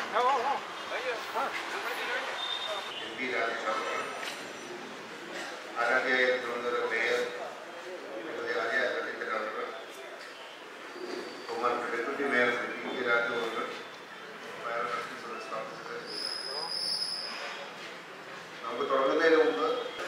M P Rajasekharan ആരാധ്യായ Thiruvananthapuram mayor Shrimati Arya Rajendran അവർ ബഹുമാനപ്പെട്ട deputy mayor Shri P K Raju അവർ ഫയർ ആൻഡ് സർവീസ് ഓഫീസർ നമുക്ക് തുടങ്ങുന്നതിന് മുമ്പ്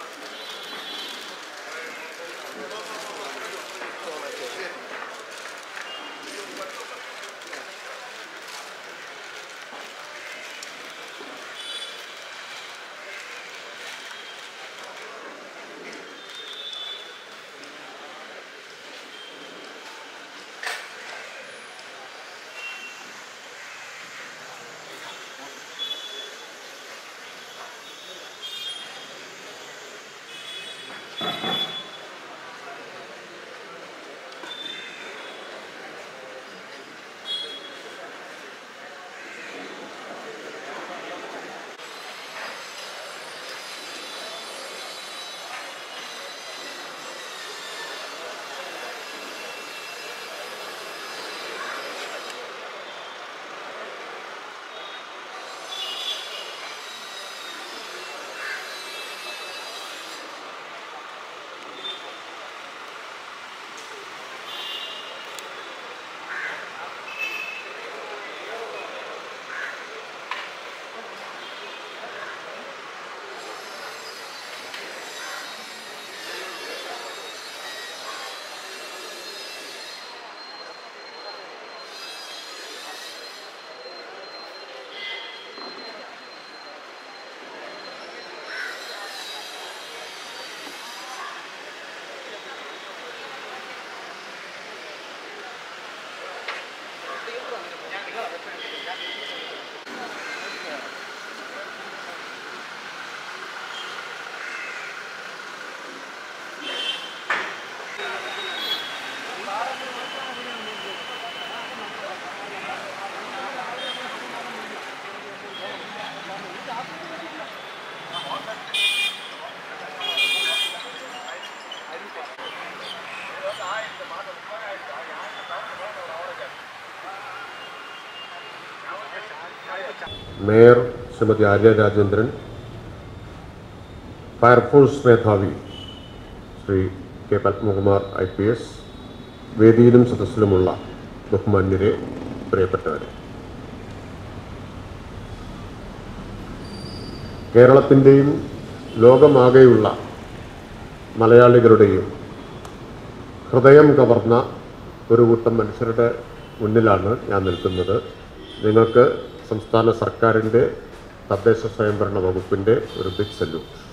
മേയർ ശ്രീമതി ആര്യ രാജേന്ദ്രൻ ഫയർഫോഴ്സ് മേധാവി Shri K Padmakumar I P S വേദിയിലും സദസ്സിലുമുള്ള ബഹുമാന്യരെ പ്രിയപ്പെട്ടവരെ കേരളത്തിൻ്റെയും ലോകമാകെയുള്ള മലയാളികളുടെയും ഹൃദയം കവർന്ന ഒരു കൂട്ടം മനുഷ്യരുടെ മുന്നിലാണ് ഞാൻ നിൽക്കുന്നത് നിങ്ങൾക്ക് സംസ്ഥാന സർക്കാരിൻ്റെ തദ്ദേശ സ്വയംഭരണ വകുപ്പിൻ്റെ ഒരു ബിഗ് സല്യൂട്ട്